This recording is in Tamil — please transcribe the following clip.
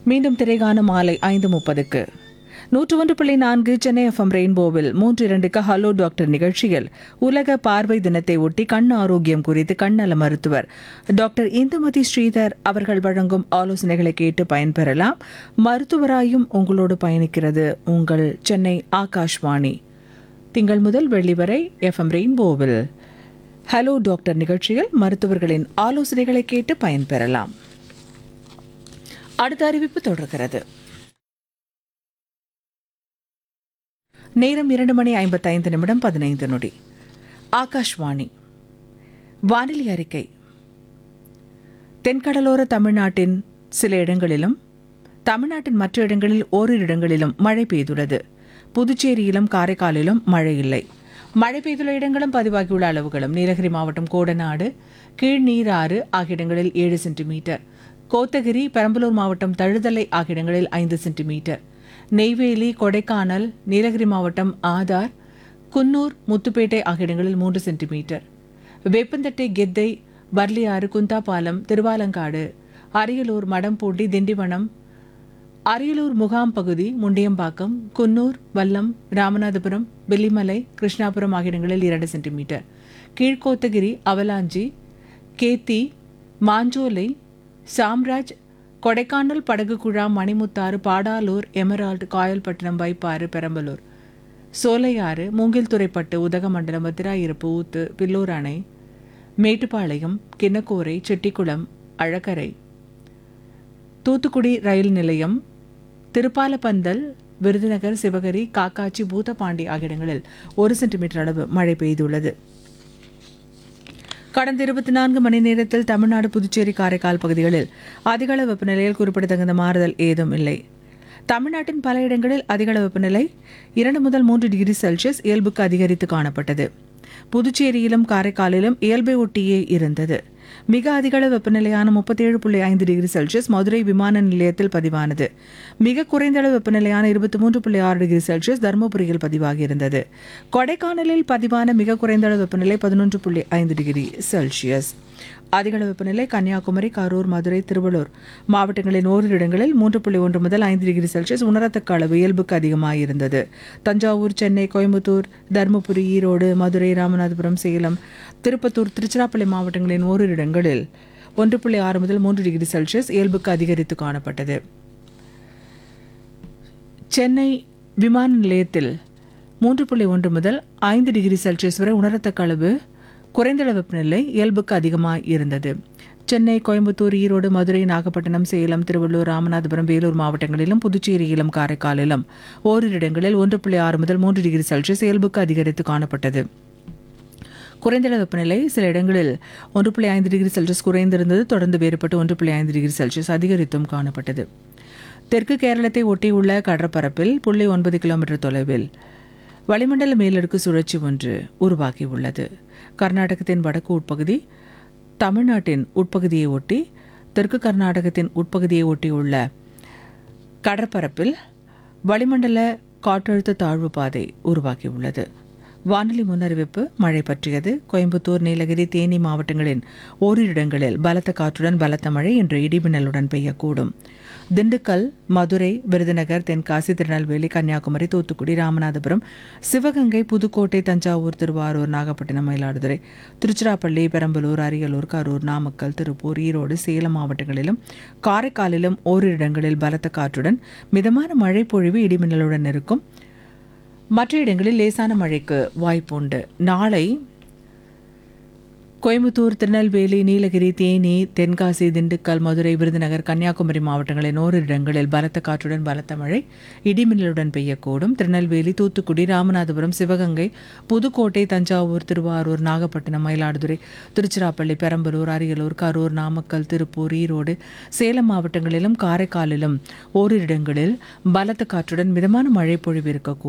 மீண்டும் திரைகான மாலை ஐந்து முப்பதுக்கு நூற்று ஒன்று புள்ளி நான்கு சென்னை எஃப்எம் ரெயின்போவில் மூன்று இரண்டுக்கு ஹலோ டாக்டர் நிகழ்ச்சியில் உலக பார்வை தினத்தை ஒட்டி கண் ஆரோக்கியம் குறித்து கண்ணல மருத்துவர் டாக்டர் இந்துமதி ஸ்ரீதர் அவர்கள் வழங்கும் ஆலோசனைகளை கேட்டு பயன்பெறலாம் மருத்துவராயும் உங்களோடு பயணிக்கிறது உங்கள் சென்னை ஆகாஷ்வாணி திங்கள் முதல் வெள்ளி வரை எஃப்எம் ரெயின்போவில் ஹலோ டாக்டர் நிகழ்ச்சியில் மருத்துவர்களின் ஆலோசனைகளை கேட்டு பயன்பெறலாம் அடுத்த அறிவிப்பு தொடர்கிறது நேரம் இரண்டு மணி ஐம்பத்தைந்து நிமிடம் பதினைந்து நொடி ஆகாஷ்வாணி வானிலை அறிக்கை தென்கடலோர தமிழ்நாட்டின் சில இடங்களிலும் தமிழ்நாட்டின் மற்ற இடங்களில் ஓரிரு இடங்களிலும் மழை பெய்துள்ளது புதுச்சேரியிலும் காரைக்காலிலும் மழை இல்லை மழை பெய்துள்ள இடங்களும் பதிவாகியுள்ள அளவுகளும் நீலகிரி மாவட்டம் கோடநாடு கீழ்நீராறு ஆகிய இடங்களில் ஏழு சென்டிமீட்டர் கோத்தகிரி பெரம்பலூர் மாவட்டம் தழுதலை ஆகிய இடங்களில் ஐந்து சென்டிமீட்டர் நெய்வேலி கொடைக்கானல் நீலகிரி மாவட்டம் ஆதார் குன்னூர் முத்துப்பேட்டை ஆகிய இடங்களில் மூன்று சென்டிமீட்டர் வேப்பந்தட்டை கெத்தை வர்லியாறு குந்தாபாலம் திருவாலங்காடு அரியலூர் மடம்பூண்டி திண்டிவனம் அரியலூர் முகாம் பகுதி முண்டியம்பாக்கம் குன்னூர் வல்லம் ராமநாதபுரம் வெள்ளிமலை கிருஷ்ணாபுரம் ஆகிய இடங்களில் இரண்டு சென்டிமீட்டர் கீழ்கோத்தகிரி அவலாஞ்சி கேத்தி மாஞ்சோலை சாம்ராஜ் கொடைக்கானல் படகு குழாம் மணிமுத்தாறு பாடாலூர் எமரால்டு காயல்பட்டினம் வைப்பாறு பெரம்பலூர் சோலையாறு மூங்கில்துறைப்பட்டு உதகமண்டலம் மதுராயிருப்பு ஊத்து பில்லூர் அணை மேட்டுப்பாளையம் கிண்ணக்கோரை செட்டிக்குளம் அழகரை தூத்துக்குடி ரயில் நிலையம் திருப்பாலப்பந்தல் விருதுநகர் சிவகரி காக்காச்சி பூதப்பாண்டி ஆகிய இடங்களில் ஒரு சென்டிமீட்டர் அளவு மழை பெய்துள்ளது கடந்த இருபத்தி நான்கு மணி நேரத்தில் தமிழ்நாடு புதுச்சேரி காரைக்கால் பகுதிகளில் அதிகளவு வெப்பநிலையில் குறிப்பிடத்தகுந்த மாறுதல் ஏதும் இல்லை தமிழ்நாட்டின் பல இடங்களில் அதிகளவு வெப்பநிலை இரண்டு முதல் மூன்று டிகிரி செல்சியஸ் இயல்புக்கு அதிகரித்து காணப்பட்டது புதுச்சேரியிலும் காரைக்காலிலும் இயல்பை ஒட்டியே இருந்தது மிக அதிகளவு வெப்பநிலையான முப்பத்தேழு புள்ளி ஐந்து டிகிரி செல்சியஸ் மதுரை விமான நிலையத்தில் பதிவானது மிக குறைந்த அளவு வெப்பநிலையான இருபத்தி மூன்று புள்ளி ஆறு டிகிரி செல்சியஸ் தருமபுரியில் பதிவாகியிருந்தது கொடைக்கானலில் பதிவான மிக குறைந்த அளவு வெப்பநிலை பதினொன்று புள்ளி ஐந்து டிகிரி செல்சியஸ் அதிகளவு வெப்பநிலை கன்னியாகுமரி கரூர் மதுரை திருவள்ளூர் மாவட்டங்களின் ஓரிரு இடங்களில் மூன்று புள்ளி ஒன்று முதல் ஐந்து டிகிரி செல்சியஸ் உணரத்தக்க அளவு இயல்புக்கு அதிகமாயிருந்தது தஞ்சாவூர் சென்னை கோயம்புத்தூர் தருமபுரி ஈரோடு மதுரை ராமநாதபுரம் சேலம் திருப்பத்தூர் திருச்சிராப்பள்ளி மாவட்டங்களின் ஓரிரு இடங்களில் ஒன்று புள்ளி ஆறு முதல் மூன்று டிகிரி செல்சியஸ் இயல்புக்கு அதிகரித்து காணப்பட்டது சென்னை விமான நிலையத்தில் மூன்று புள்ளி ஒன்று முதல் ஐந்து டிகிரி செல்சியஸ் வரை உணரத்தக்க அளவு குறைந்தளவு வெப்பநிலை இயல்புக்கு அதிகமாக இருந்தது சென்னை கோயம்புத்தூர் ஈரோடு மதுரை நாகப்பட்டினம் சேலம் திருவள்ளூர் ராமநாதபுரம் வேலூர் மாவட்டங்களிலும் புதுச்சேரியிலும் காரைக்காலிலும் ஓரிரு இடங்களில் ஒன்று புள்ளி ஆறு முதல் மூன்று டிகிரி செல்சியஸ் இயல்புக்கு அதிகரித்து காணப்பட்டது குறைந்த வெப்பநிலை சில இடங்களில் ஒன்று புள்ளி ஐந்து டிகிரி செல்சியஸ் குறைந்திருந்தது தொடர்ந்து வேறுபட்டு ஒன்று புள்ளி ஐந்து டிகிரி செல்சியஸ் அதிகரித்தும் காணப்பட்டது தெற்கு கேரளத்தை ஒட்டியுள்ள கடற்பரப்பில் புள்ளி ஒன்பது கிலோமீட்டர் தொலைவில் வளிமண்டல மேலடுக்கு சுழற்சி ஒன்று உருவாகியுள்ளது கர்நாடகத்தின் வடக்கு உட்பகுதி தமிழ்நாட்டின் உட்பகுதியை ஒட்டி தெற்கு கர்நாடகத்தின் உட்பகுதியை ஒட்டியுள்ள கடற்பரப்பில் வளிமண்டல காற்றழுத்த தாழ்வு பாதை உருவாகியுள்ளது வானிலை முன்னறிவிப்பு மழை பற்றியது கோயம்புத்தூர் நீலகிரி தேனி மாவட்டங்களின் ஓரிரு இடங்களில் பலத்த காற்றுடன் பலத்த மழை இன்று இடிமின்னலுடன் பெய்யக்கூடும் திண்டுக்கல் மதுரை விருதுநகர் தென்காசி திருநெல்வேலி கன்னியாகுமரி தூத்துக்குடி ராமநாதபுரம் சிவகங்கை புதுக்கோட்டை தஞ்சாவூர் திருவாரூர் நாகப்பட்டினம் மயிலாடுதுறை திருச்சிராப்பள்ளி பெரம்பலூர் அரியலூர் கரூர் நாமக்கல் திருப்பூர் ஈரோடு சேலம் மாவட்டங்களிலும் காரைக்காலிலும் ஓரிரு இடங்களில் பலத்த காற்றுடன் மிதமான மழை பொழிவு இடிமின்னலுடன் இருக்கும் மற்ற இடங்களில் லேசான மழைக்கு வாய்ப்புண்டு நாளை கோயம்புத்தூர் திருநெல்வேலி நீலகிரி தேனி தென்காசி திண்டுக்கல் மதுரை விருதுநகர் கன்னியாகுமரி மாவட்டங்களின் ஓரிரு இடங்களில் பலத்த காற்றுடன் பலத்த மழை இடிமின்னலுடன் பெய்யக்கூடும் திருநெல்வேலி தூத்துக்குடி ராமநாதபுரம் சிவகங்கை புதுக்கோட்டை தஞ்சாவூர் திருவாரூர் நாகப்பட்டினம் மயிலாடுதுறை திருச்சிராப்பள்ளி பெரம்பலூர் அரியலூர் கரூர் நாமக்கல் திருப்பூர் ஈரோடு சேலம் மாவட்டங்களிலும் காரைக்காலிலும் ஓரிரு இடங்களில் பலத்த காற்றுடன் மிதமான மழை பொழிவு இருக்கக்கூடும்